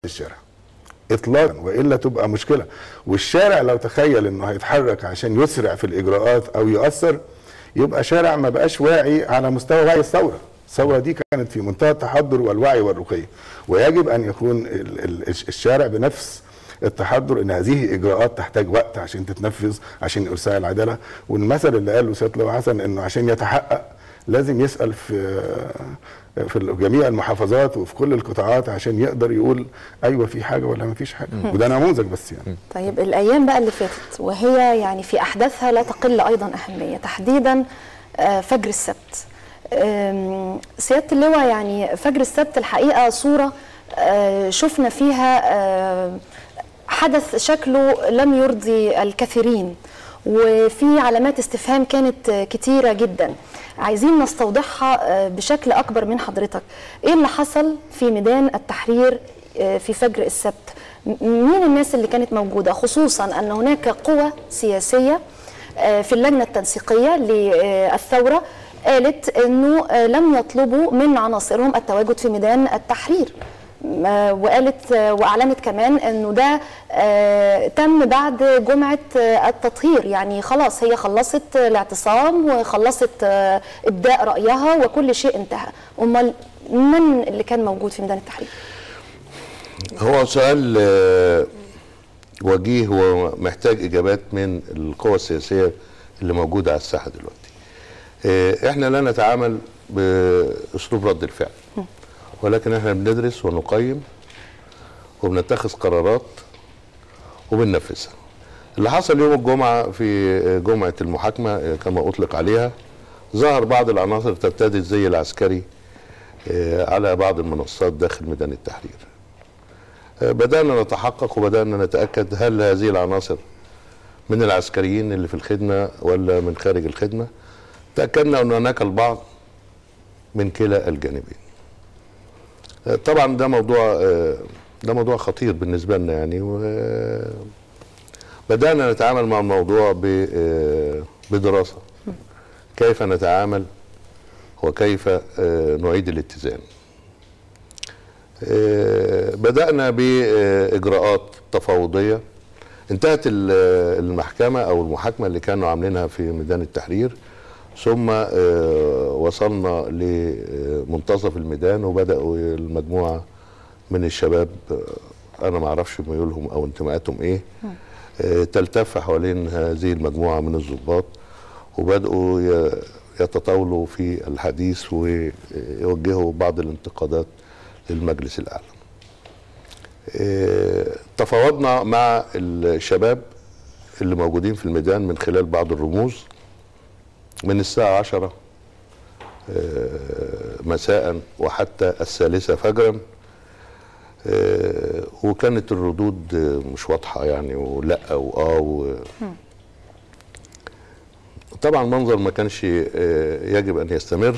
الشارع اطلاقا والا تبقى مشكله والشارع لو تخيل انه هيتحرك عشان يسرع في الاجراءات او يؤثر يبقى شارع ما بقاش واعي على مستوى وعي الثوره الثوره دي كانت في منتهى التحضر والوعي والرقي ويجب ان يكون ال- ال- الشارع بنفس التحضر ان هذه اجراءات تحتاج وقت عشان تتنفذ عشان ارساء العداله والمثل اللي قاله سياده اللواء حسن انه عشان يتحقق لازم يسال في في جميع المحافظات وفي كل القطاعات عشان يقدر يقول ايوه في حاجه ولا ما فيش حاجه وده نموذج بس يعني طيب الايام بقى اللي فاتت وهي يعني في احداثها لا تقل ايضا اهميه تحديدا آه، فجر السبت آم، سياده اللواء يعني فجر السبت الحقيقه صوره آه، شفنا فيها آه، حدث شكله لم يرضي الكثيرين وفي علامات استفهام كانت آه، كتيره جدا عايزين نستوضحها آه، بشكل اكبر من حضرتك ايه اللي حصل في ميدان التحرير آه، في فجر السبت م- مين الناس اللي كانت موجوده خصوصا ان هناك قوى سياسيه آه، في اللجنه التنسيقيه للثوره قالت انه آه، لم يطلبوا من عناصرهم التواجد في ميدان التحرير آه، وقالت آه، واعلنت كمان انه ده آه، تم بعد جمعه آه، التطهير يعني خلاص هي خلصت آه، الاعتصام وخلصت آه، ابداء رايها وكل شيء انتهى امال من اللي كان موجود في ميدان التحرير هو سؤال آه، وجيه ومحتاج اجابات من القوى السياسيه اللي موجوده على الساحه دلوقتي. آه، احنا لا نتعامل باسلوب رد الفعل ولكن احنا بندرس ونقيم وبنتخذ قرارات وبننفذها. اللي حصل يوم الجمعه في جمعه المحاكمه آه، كما اطلق عليها ظهر بعض العناصر ترتدي الزي العسكري آه، على بعض المنصات داخل ميدان التحرير. بدأنا نتحقق وبدأنا نتأكد هل هذه العناصر من العسكريين اللي في الخدمة ولا من خارج الخدمة تأكدنا أن هناك البعض من كلا الجانبين طبعا ده موضوع ده موضوع خطير بالنسبة لنا يعني بدأنا نتعامل مع الموضوع ب- بدراسة كيف نتعامل وكيف نعيد الاتزان آه، بدأنا بإجراءات تفاوضية انتهت ال- المحكمة أو المحاكمة اللي كانوا عاملينها في ميدان التحرير ثم آه، وصلنا لمنتصف الميدان وبدأوا المجموعة من الشباب آه، أنا ما أعرفش ميولهم أو انتماءاتهم إيه آه، تلتف حوالين هذه المجموعة من الضباط وبدأوا ي- يتطاولوا في الحديث ويوجهوا بعض الانتقادات للمجلس الأعلى آه، تفاوضنا مع الشباب اللي موجودين في الميدان من خلال بعض الرموز من الساعة عشرة آه، مساء وحتى الثالثة فجرا آه، وكانت الردود آه، مش واضحة يعني ولا وآه و... طبعا منظر ما كانش آه، يجب أن يستمر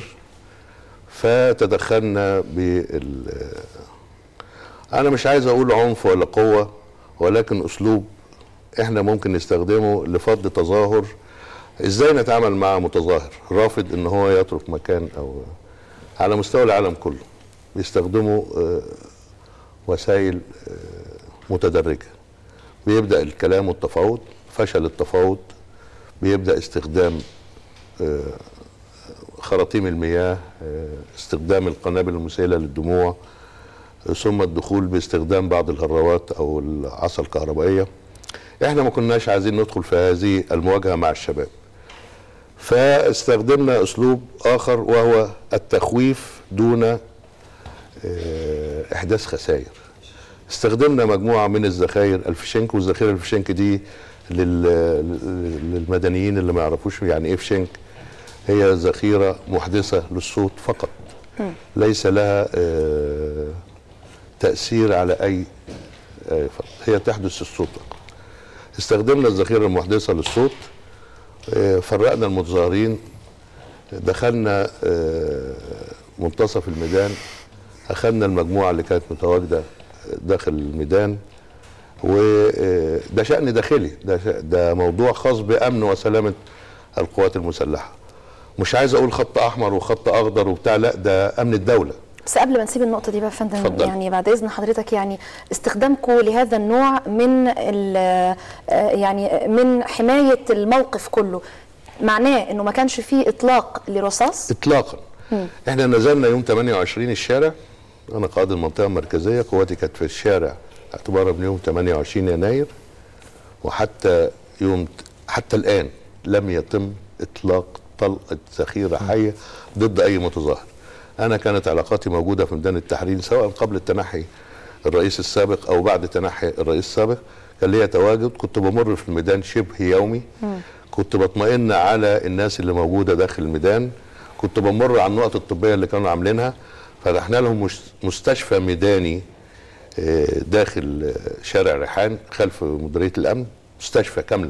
فتدخلنا بال انا مش عايز اقول عنف ولا قوه ولكن اسلوب احنا ممكن نستخدمه لفض تظاهر ازاي نتعامل مع متظاهر رافض ان هو يترك مكان او على مستوى العالم كله بيستخدموا آه، وسائل آه، متدرجه بيبدا الكلام والتفاوض فشل التفاوض بيبدا استخدام آه، خراطيم المياه آه، استخدام القنابل المسيلة للدموع آه، ثم الدخول باستخدام بعض الهراوات او العصا الكهربائية احنا ما كناش عايزين ندخل في هذه المواجهة مع الشباب فاستخدمنا اسلوب اخر وهو التخويف دون آه، احداث خسائر استخدمنا مجموعه من الذخائر الفشنك والذخيره الفشنك دي لل- للمدنيين اللي ما يعرفوش يعني ايه فشنك هي ذخيره محدثه للصوت فقط ليس لها آه، تاثير على اي آه، ف- هي تحدث الصوت فقط. استخدمنا الذخيره المحدثه للصوت آه، فرقنا المتظاهرين دخلنا آه، منتصف الميدان اخذنا المجموعه اللي كانت متواجده داخل الميدان وده شأن داخلي ده شأ- ده موضوع خاص بأمن وسلامة القوات المسلحة مش عايز أقول خط أحمر وخط أخضر وبتاع لا ده أمن الدولة بس قبل ما نسيب النقطة دي بقى يا فندم اتفضل. يعني بعد إذن حضرتك يعني استخدامكم لهذا النوع من ال- آه، يعني من حماية الموقف كله معناه إنه ما كانش فيه إطلاق لرصاص اطلاقا احنا نزلنا يوم 28 الشارع انا قائد المنطقه المركزيه قواتي كانت في الشارع اعتبارا من يوم 28 يناير وحتى يوم حتى الان لم يتم اطلاق طلقه ذخيره حيه ضد اي متظاهر انا كانت علاقاتي موجوده في ميدان التحرير سواء قبل التنحي الرئيس السابق او بعد تنحي الرئيس السابق كان ليا تواجد كنت بمر في الميدان شبه يومي كنت بطمئن على الناس اللي موجوده داخل الميدان كنت بمر على النقط الطبيه اللي كانوا عاملينها فتحنا لهم مش- مستشفى ميداني آه، داخل آه، شارع ريحان خلف مديريه الامن مستشفى كامله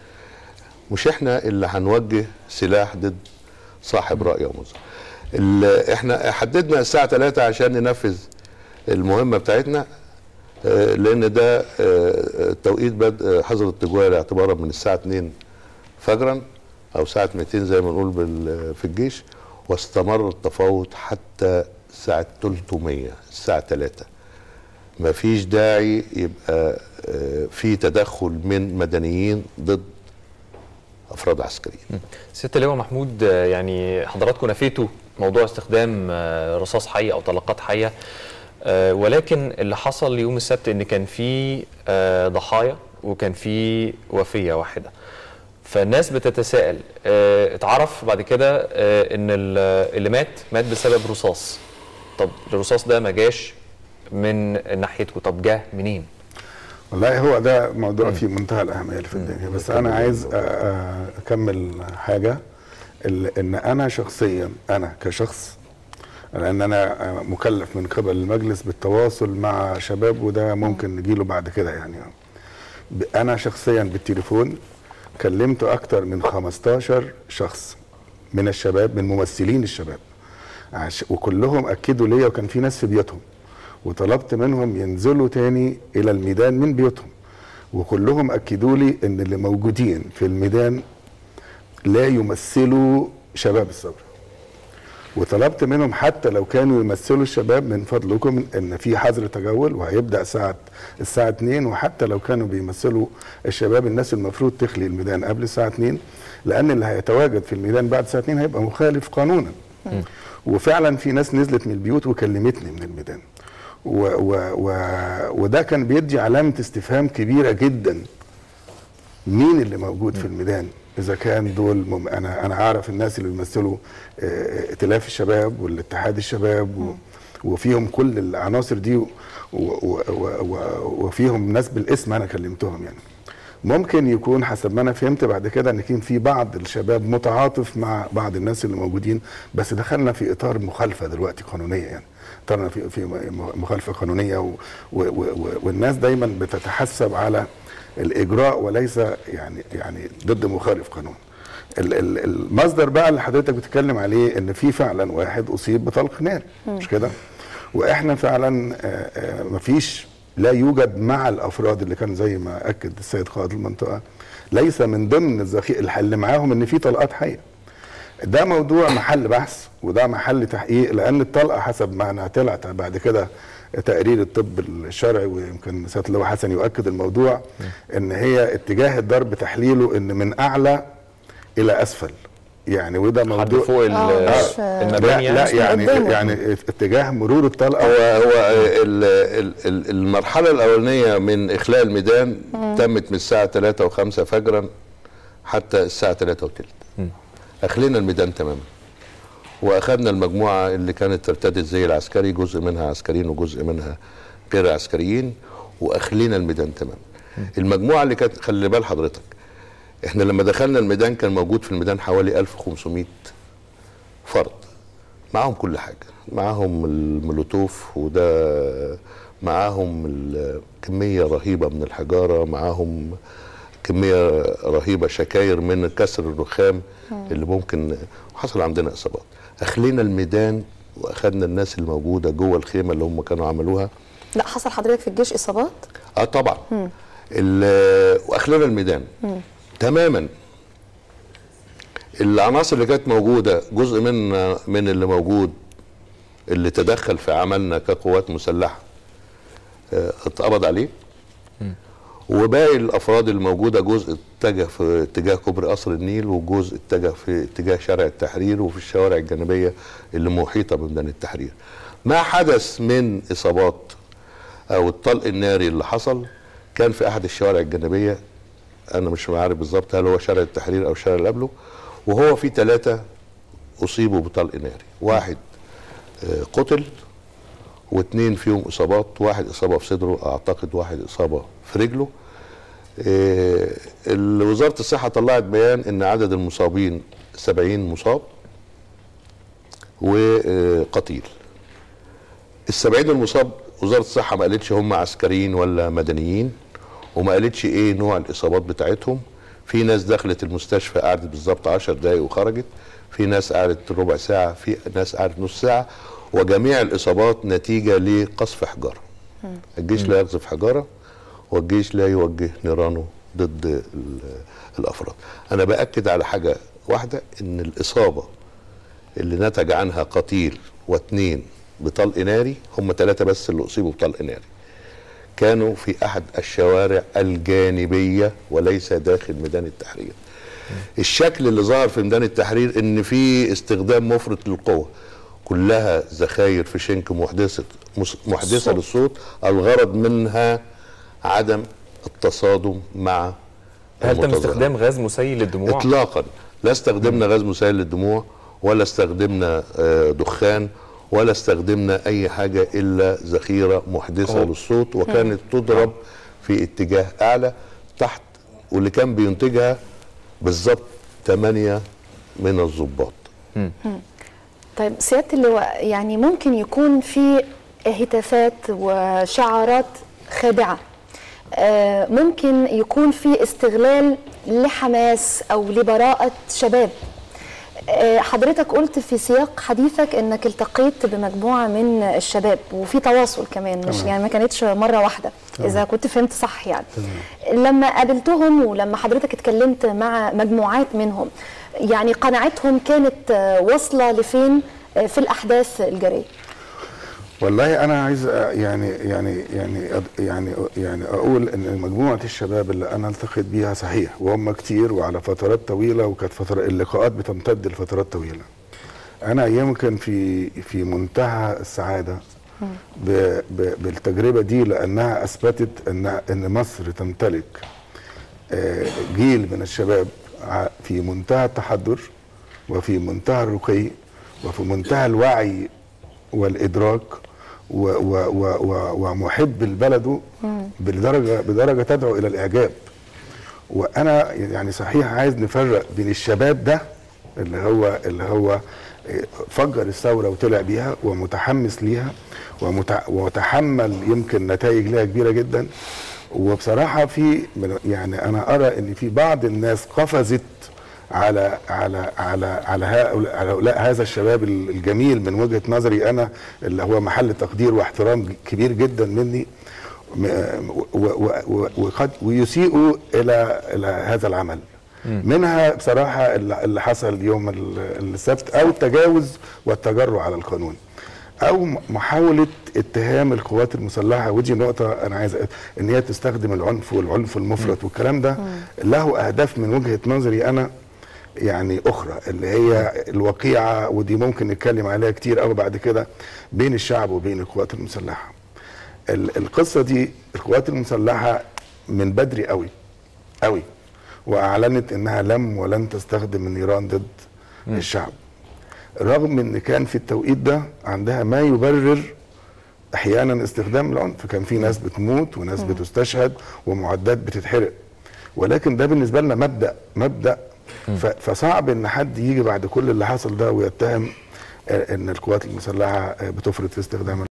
مش احنا اللي هنوجه سلاح ضد صاحب راي او مظهر ال- احنا حددنا الساعه 3 عشان ننفذ المهمه بتاعتنا آه، لان ده آه، آه، توقيت بدء حظر التجوال اعتبارا من الساعه 2 فجرا او ساعه 200 زي ما نقول بال- في الجيش واستمر التفاوض حتى الساعه 300 الساعه 3 ما فيش داعي يبقى آه، في تدخل من مدنيين ضد افراد عسكريين سياده اللواء محمود آه، يعني حضراتكم نفيتوا موضوع استخدام آه، رصاص حي او طلقات حيه آه، ولكن اللي حصل يوم السبت ان كان في آه، ضحايا وكان في وفيه واحده فالناس بتتساءل آه، اتعرف بعد كده آه، ان ال- اللي مات مات بسبب رصاص طب الرصاص ده ما جاش من ناحيتكم طب جه منين والله هو ده موضوع في منتهى الاهميه اللي في الدنيا بس انا عايز أ- أ- اكمل حاجه ال- ان انا شخصيا انا كشخص لان انا مكلف من قبل المجلس بالتواصل مع شباب وده ممكن نجيله بعد كده يعني ب- انا شخصيا بالتليفون كلمت اكتر من 15 شخص من الشباب من ممثلين الشباب عش وكلهم اكدوا ليا وكان في ناس في بيوتهم وطلبت منهم ينزلوا تاني الى الميدان من بيوتهم وكلهم اكدوا لي ان اللي موجودين في الميدان لا يمثلوا شباب الثوره وطلبت منهم حتى لو كانوا يمثلوا الشباب من فضلكم ان في حظر تجول وهيبدا ساعه الساعه 2 وحتى لو كانوا بيمثلوا الشباب الناس المفروض تخلي الميدان قبل الساعه 2 لان اللي هيتواجد في الميدان بعد الساعه 2 هيبقى مخالف قانونا وفعلا في ناس نزلت من البيوت وكلمتني من الميدان و و و وده كان بيدي علامه استفهام كبيره جدا مين اللي موجود في الميدان اذا كان دول مم... انا انا اعرف الناس اللي بيمثلوا آه، ائتلاف الشباب والاتحاد الشباب و... وفيهم كل العناصر دي و... و... و... و... وفيهم ناس بالاسم انا كلمتهم يعني ممكن يكون حسب ما انا فهمت بعد كده ان كان في بعض الشباب متعاطف مع بعض الناس اللي موجودين بس دخلنا في اطار مخالفه دلوقتي قانونيه يعني اطارنا في في مخالفه قانونيه و... و... و... والناس دايما بتتحسب على الاجراء وليس يعني يعني ضد مخالف قانون ال- ال- المصدر بقى اللي حضرتك بتتكلم عليه ان في فعلا واحد اصيب بطلق نار مش كده واحنا فعلا آه، آه، مفيش لا يوجد مع الافراد اللي كان زي ما اكد السيد قائد المنطقه ليس من ضمن الذخيره اللي معاهم ان في طلقات حيه ده موضوع محل بحث وده محل تحقيق لان الطلقه حسب ما انا طلعت بعد كده تقرير الطب الشرعي ويمكن سياده اللواء حسن يؤكد الموضوع ان هي اتجاه الضرب تحليله ان من اعلى الى اسفل يعني وده حد موضوع فوق ال- آه، مش- المباني لا, لا يعني يعني قدامه. يعني اتجاه مرور الطلقه هو هو ال- ال- ال- المرحله الاولانيه من اخلاء الميدان تمت من الساعه 3 و5 فجرا حتى الساعه 3 وثلث اخلينا الميدان تماما واخذنا المجموعه اللي كانت ترتدي الزي العسكري جزء منها عسكريين وجزء منها غير عسكريين واخلينا الميدان تماما المجموعه اللي كانت خلي بال حضرتك احنا لما دخلنا الميدان كان موجود في الميدان حوالي 1500 فرد معاهم كل حاجه معاهم المولوتوف وده معاهم ال- كميه رهيبه من الحجاره معاهم كميه رهيبه شكاير من كسر الرخام اللي ممكن حصل عندنا اصابات اخلينا الميدان واخدنا الناس اللي موجوده جوه الخيمه اللي هم كانوا عملوها لا حصل حضرتك في الجيش اصابات اه طبعا ال- واخلنا الميدان تماما العناصر اللي كانت موجوده جزء من من اللي موجود اللي تدخل في عملنا كقوات مسلحه آه، اتقبض عليه وباقي الافراد الموجوده جزء اتجه في اتجاه كوبري قصر النيل وجزء اتجه في اتجاه شارع التحرير وفي الشوارع الجانبيه اللي محيطه بميدان التحرير. ما حدث من اصابات او الطلق الناري اللي حصل كان في احد الشوارع الجانبيه انا مش عارف بالظبط هل هو شارع التحرير او الشارع اللي قبله وهو في ثلاثه اصيبوا بطلق ناري، واحد آه، قتل واثنين فيهم اصابات واحد اصابه في صدره اعتقد واحد اصابه في رجله آه، ال- وزاره الصحه طلعت بيان ان عدد المصابين 70 مصاب وقتيل السبعين المصاب وزاره الصحه ما قالتش هم عسكريين ولا مدنيين وما قالتش ايه نوع الاصابات بتاعتهم في ناس دخلت المستشفى قعدت بالظبط 10 دقايق وخرجت في ناس قعدت ربع ساعه في ناس قعدت نص ساعه وجميع الاصابات نتيجه لقصف حجاره الجيش لا يقذف حجاره والجيش لا يوجه نيرانه ضد ال- الافراد انا باكد على حاجه واحده ان الاصابه اللي نتج عنها قتيل واثنين بطلق ناري هم ثلاثه بس اللي اصيبوا بطلق ناري كانوا في احد الشوارع الجانبيه وليس داخل ميدان التحرير الشكل اللي ظهر في ميدان التحرير ان في استخدام مفرط للقوه كلها ذخاير في شنك محدثه مس- محدثه صوت. للصوت الغرض منها عدم التصادم مع هل تم المتظاهرين. استخدام غاز مسيل للدموع؟ اطلاقا لا استخدمنا غاز مسيل للدموع ولا استخدمنا آه، دخان ولا استخدمنا اي حاجه الا ذخيره محدثه أوه. للصوت وكانت تضرب في اتجاه اعلى تحت واللي كان بينتجها بالظبط ثمانيه من الضباط طيب سياده اللواء يعني ممكن يكون في هتافات وشعارات خادعه آه، ممكن يكون في استغلال لحماس او لبراءه شباب آه، حضرتك قلت في سياق حديثك انك التقيت بمجموعه من الشباب وفي تواصل كمان مش تمام. يعني ما كانتش مره واحده اذا كنت فهمت صح يعني لما قابلتهم ولما حضرتك اتكلمت مع مجموعات منهم يعني قناعتهم كانت آه، واصله لفين آه، في الاحداث الجاريه والله انا عايز أ- يعني يعني يعني أد- يعني يعني اقول ان مجموعه الشباب اللي انا التقيت بيها صحيح وهم كتير وعلى فترات طويله وكانت فتره اللقاءات بتمتد لفترات طويله انا يمكن في في منتهى السعاده ب ب بالتجربه دي لانها اثبتت ان ان مصر تمتلك آه، جيل من الشباب ع- في منتهى التحضر وفي منتهى الرقي وفي منتهى الوعي والادراك و و و و ومحب لبلده بدرجه بدرجه تدعو الى الاعجاب وانا يعني صحيح عايز نفرق بين الشباب ده اللي هو اللي هو فجر الثوره وطلع بيها ومتحمس ليها ومتع- وتحمل يمكن نتائج ليها كبيره جدا وبصراحه في من- يعني انا ارى ان في بعض الناس قفزت على على على على هؤلاء, على هؤلاء هذا الشباب الجميل من وجهه نظري انا اللي هو محل تقدير واحترام كبير جدا مني م- و- و- و- وقد ويسيئوا الى الى هذا العمل منها بصراحه اللي اللي حصل يوم ال- السبت او التجاوز والتجرع على القانون او م- محاوله اتهام القوات المسلحه ودي نقطه انا عايز أ- ان هي تستخدم العنف والعنف المفرط والكلام ده له اهداف من وجهه نظري انا يعني اخرى اللي هي الوقيعه ودي ممكن نتكلم عليها كتير قوي بعد كده بين الشعب وبين القوات المسلحه ال- القصه دي القوات المسلحه من بدري قوي قوي واعلنت انها لم ولن تستخدم النيران ضد الشعب رغم ان كان في التوقيت ده عندها ما يبرر احيانا استخدام العنف كان في ناس بتموت وناس بتستشهد ومعدات بتتحرق ولكن ده بالنسبه لنا مبدا مبدا ف- فصعب ان حد يجي بعد كل اللي حصل ده ويتهم آه، ان القوات المسلحه آه، بتفرط في استخدام